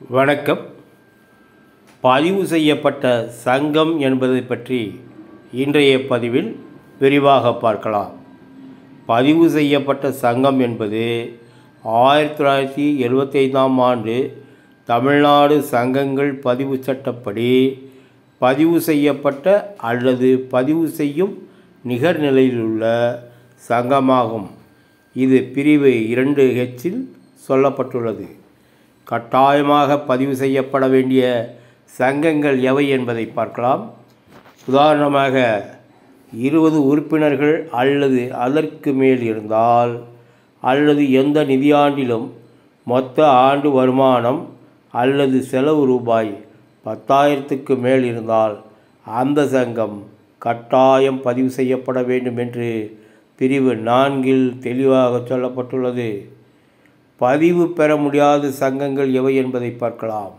வணக்கம் பதிவு செய்யப்பட்ட சங்கம் என்பதை பற்றி இன்றைய பதிவில் விரிவாக பார்க்கலாம் பதிவு செய்யப்பட்ட சங்கம் என்பது ஆயிரத்தி தொள்ளாயிரத்தி எழுபத்தைந்தாம் ஆண்டு தமிழ்நாடு சங்கங்கள் பதிவு சட்டப்படி பதிவு செய்யப்பட்ட அல்லது பதிவு செய்யும் நிகர்நிலையில் உள்ள சங்கமாகும் இது பிரிவு இரண்டு ஹெச்சில் சொல்லப்பட்டுள்ளது கட்டாயமாக பதிவு செய்யப்பட வேண்டிய சங்கங்கள் எவை என்பதை பார்க்கலாம் உதாரணமாக இருபது உறுப்பினர்கள் அல்லது அதற்கு மேல் இருந்தால் அல்லது எந்த நிதியாண்டிலும் மொத்த ஆண்டு வருமானம் அல்லது செலவு ரூபாய் பத்தாயிரத்துக்கு மேல் இருந்தால் அந்த சங்கம் கட்டாயம் பதிவு செய்யப்பட வேண்டும் என்று பிரிவு நான்கில் தெளிவாக சொல்லப்பட்டுள்ளது பதிவு பெற முடியாத சங்கங்கள் எவை என்பதை பார்க்கலாம்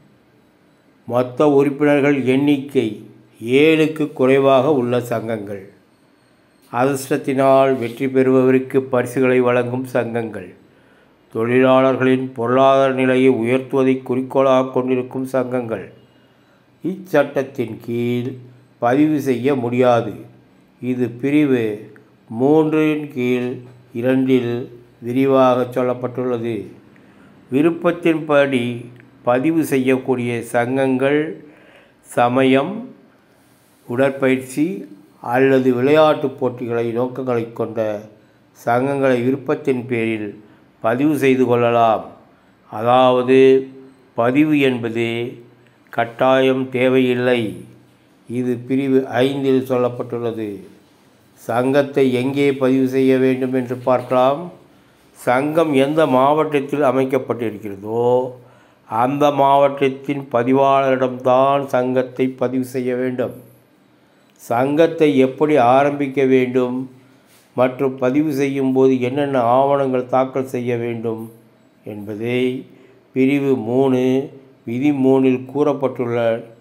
மொத்த உறுப்பினர்கள் எண்ணிக்கை ஏழுக்கு குறைவாக உள்ள சங்கங்கள் அதிர்ஷ்டத்தினால் வெற்றி பெறுபவருக்கு பரிசுகளை வழங்கும் சங்கங்கள் தொழிலாளர்களின் பொருளாதார நிலையை உயர்த்துவதை குறிக்கோளாக கொண்டிருக்கும் சங்கங்கள் இச்சட்டத்தின் கீழ் பதிவு செய்ய முடியாது இது பிரிவு மூன்றின் கீழ் இரண்டில் விரிவாக சொல்லப்பட்டுள்ளது விருப்பத்தின்படி பதிவு செய்யக்கூடிய சங்கங்கள் சமயம் உடற்பயிற்சி அல்லது விளையாட்டுப் போட்டிகளை நோக்கங்களை கொண்ட சங்கங்களை விருப்பத்தின் பேரில் பதிவு செய்து கொள்ளலாம் அதாவது பதிவு என்பது கட்டாயம் தேவையில்லை இது பிரிவு ஐந்தில் சொல்லப்பட்டுள்ளது சங்கத்தை எங்கே பதிவு செய்ய வேண்டும் என்று பார்க்கலாம் சங்கம் எந்த மாவட்டத்தில் அமைக்கப்பட்டிருக்கிறதோ அந்த மாவட்டத்தின் பதிவாளரிடம்தான் சங்கத்தை பதிவு செய்ய வேண்டும் சங்கத்தை எப்படி ஆரம்பிக்க வேண்டும் மற்றும் பதிவு செய்யும் போது என்னென்ன ஆவணங்கள் தாக்கல் செய்ய வேண்டும் என்பதை பிரிவு மூணு விதி மூணில் கூறப்பட்டுள்ள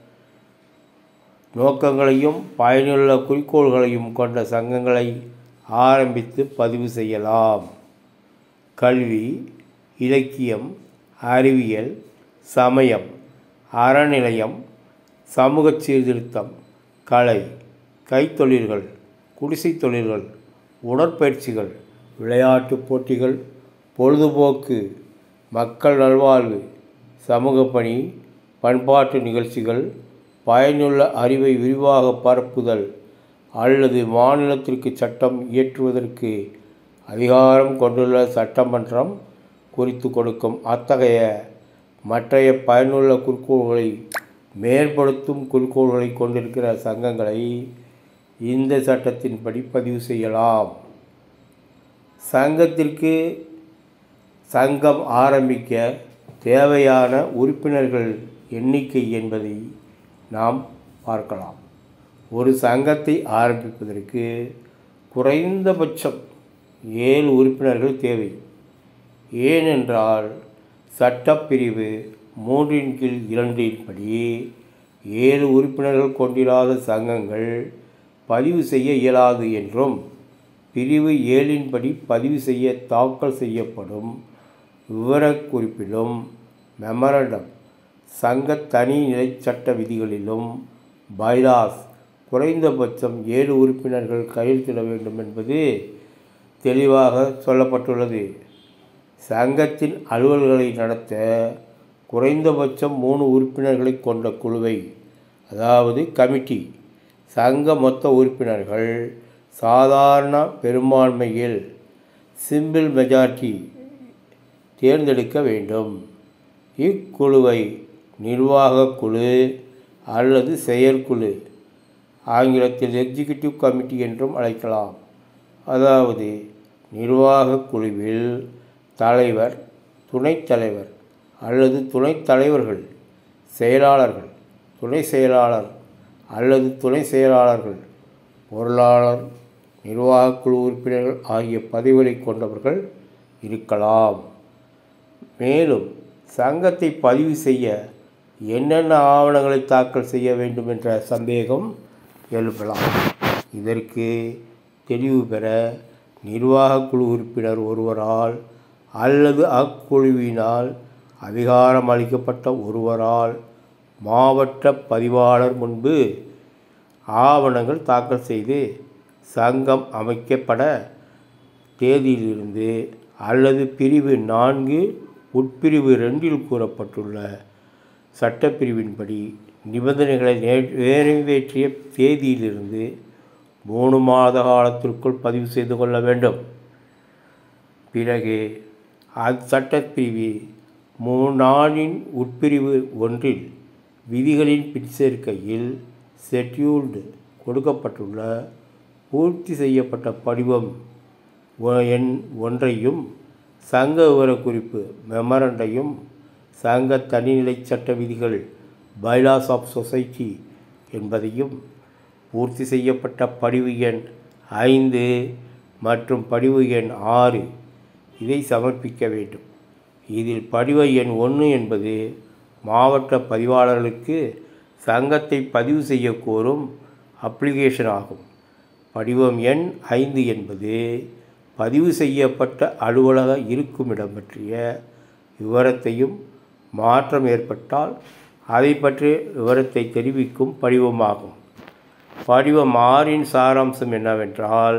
நோக்கங்களையும் பயனுள்ள குறிக்கோள்களையும் கொண்ட சங்கங்களை ஆரம்பித்து பதிவு செய்யலாம் கல்வி இலக்கியம் அறிவியல் சமயம் அறநிலையம் சமூக சீர்திருத்தம் கலை கைத்தொழில்கள் குடிசைத் தொழில்கள் உடற்பயிற்சிகள் விளையாட்டுப் போட்டிகள் பொழுதுபோக்கு மக்கள் நல்வாழ்வு சமூக பணி பண்பாட்டு நிகழ்ச்சிகள் பயனுள்ள அறிவை விரிவாக பரப்புதல் அல்லது மாநிலத்திற்கு சட்டம் இயற்றுவதற்கு அதிகாரம் கொண்டுள்ள சட்டமன்றம் குறித்து கொடுக்கும் அத்தகைய மற்றைய பயனுள்ள குறிக்கோள்களை மேற்படுத்தும் குறிக்கோள்களை கொண்டிருக்கிற சங்கங்களை இந்த சட்டத்தின்படி பதிவு செய்யலாம் சங்கத்திற்கு சங்கம் ஆரம்பிக்க தேவையான உறுப்பினர்கள் எண்ணிக்கை என்பதை நாம் பார்க்கலாம் ஒரு சங்கத்தை ஆரம்பிப்பதற்கு குறைந்தபட்சம் ஏழு உறுப்பினர்கள் தேவை ஏனென்றால் சட்டப்பிரிவு மூன்றின் கீழ் இரண்டின் படி ஏழு உறுப்பினர்கள் கொண்டிராத சங்கங்கள் பதிவு செய்ய இயலாது என்றும் பிரிவு ஏழின்படி பதிவு செய்ய தாக்கல் செய்யப்படும் விவரக்குறிப்பிலும் மெமரண்டம் சங்க தனி நிலை சட்ட விதிகளிலும் பைலாஸ் குறைந்தபட்சம் ஏழு உறுப்பினர்கள் கையெழுத்திட வேண்டும் என்பது தெளிவாக சொல்லப்பட்டுள்ளது சங்கத்தின் அலுவல்களை நடத்த குறைந்தபட்சம் மூணு உறுப்பினர்களை கொண்ட குழுவை அதாவது கமிட்டி சங்க மொத்த உறுப்பினர்கள் சாதாரண பெரும்பான்மையில் சிம்பிள் மெஜாரிட்டி தேர்ந்தெடுக்க வேண்டும் இக்குழுவை நிர்வாகக் குழு அல்லது செயற்குழு ஆங்கிலத்தில் எக்ஸிகியூட்டிவ் கமிட்டி என்றும் அழைக்கலாம் அதாவது நிர்வாகக் குழுவில் தலைவர் துணைத் தலைவர் அல்லது துணைத் தலைவர்கள் செயலாளர்கள் துணை செயலாளர் அல்லது துணை செயலாளர்கள் பொருளாளர் நிர்வாகக்குழு உறுப்பினர்கள் ஆகிய பதவிகளை கொண்டவர்கள் இருக்கலாம் மேலும் சங்கத்தை பதிவு செய்ய என்னென்ன ஆவணங்களை தாக்கல் செய்ய வேண்டும் என்ற சந்தேகம் எழுப்பலாம் இதற்கு தெளிவு பெற நிர்வாகக் குழு உறுப்பினர் ஒருவரால் அல்லது அக்குழுவினால் அதிகாரம் அளிக்கப்பட்ட ஒருவரால் மாவட்ட பதிவாளர் முன்பு ஆவணங்கள் தாக்கல் செய்து சங்கம் அமைக்கப்பட தேதியிலிருந்து அல்லது பிரிவு நான்கு உட்பிரிவு ரெண்டில் கூறப்பட்டுள்ள சட்டப்பிரிவின்படி நிபந்தனைகளை நே- நிறைவேற்றிய தேதியிலிருந்து மூணு மாத காலத்திற்குள் பதிவு செய்து கொள்ள வேண்டும் பிறகு அச்சட்டப்பிரிவு மூணானின் உட்பிரிவு ஒன்றில் விதிகளின் பின்சேர்க்கையில் ஷெட்யூல்டு கொடுக்கப்பட்டுள்ள பூர்த்தி செய்யப்பட்ட படிவம் ஒ- எண் ஒன்றையும் சங்க விவரக்குறிப்பு மெமரண்டையும் சங்க தனிநிலைச் சட்ட விதிகள் பைலாஸ் ஆஃப் சொசைட்டி என்பதையும் பூர்த்தி செய்யப்பட்ட படிவு எண் ஐந்து மற்றும் படிவு எண் ஆறு இதை சமர்ப்பிக்க வேண்டும் இதில் படிவ எண் ஒன்று என்பது மாவட்ட பதிவாளர்களுக்கு சங்கத்தை பதிவு செய்ய கோரும் அப்ளிகேஷன் ஆகும் படிவம் எண் ஐந்து என்பது பதிவு செய்யப்பட்ட அலுவலக இருக்குமிடம் பற்றிய விவரத்தையும் மாற்றம் ஏற்பட்டால் அதை பற்றிய விவரத்தை தெரிவிக்கும் படிவமாகும் படிவம் ஆறின் சாராம்சம் என்னவென்றால்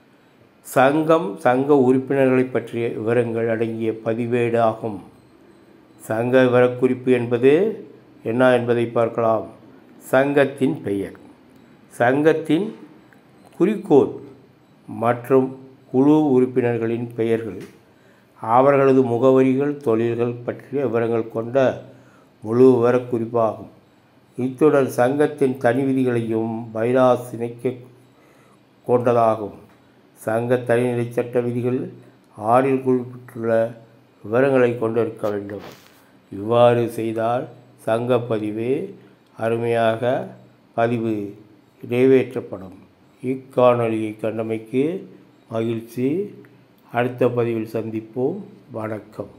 சங்கம் சங்க உறுப்பினர்களை பற்றிய விவரங்கள் அடங்கிய பதிவேடு ஆகும் சங்க விவரக்குறிப்பு என்பது என்ன என்பதை பார்க்கலாம் சங்கத்தின் பெயர் சங்கத்தின் குறிக்கோள் மற்றும் குழு உறுப்பினர்களின் பெயர்கள் அவர்களது முகவரிகள் தொழில்கள் பற்றிய விவரங்கள் கொண்ட முழு விவரக்குறிப்பாகும் இத்துடன் சங்கத்தின் தனி விதிகளையும் பைலாஸ் இணைக்க கொண்டதாகும் சங்க தனிநிலை சட்ட விதிகள் ஆறில் குறிப்பிட்டுள்ள விவரங்களை கொண்டிருக்க வேண்டும் இவ்வாறு செய்தால் சங்க பதிவு அருமையாக பதிவு நிறைவேற்றப்படும் இக்காணொலியை கண்டமைக்கு மகிழ்ச்சி அடுத்த பதிவில் சந்திப்போம் வணக்கம்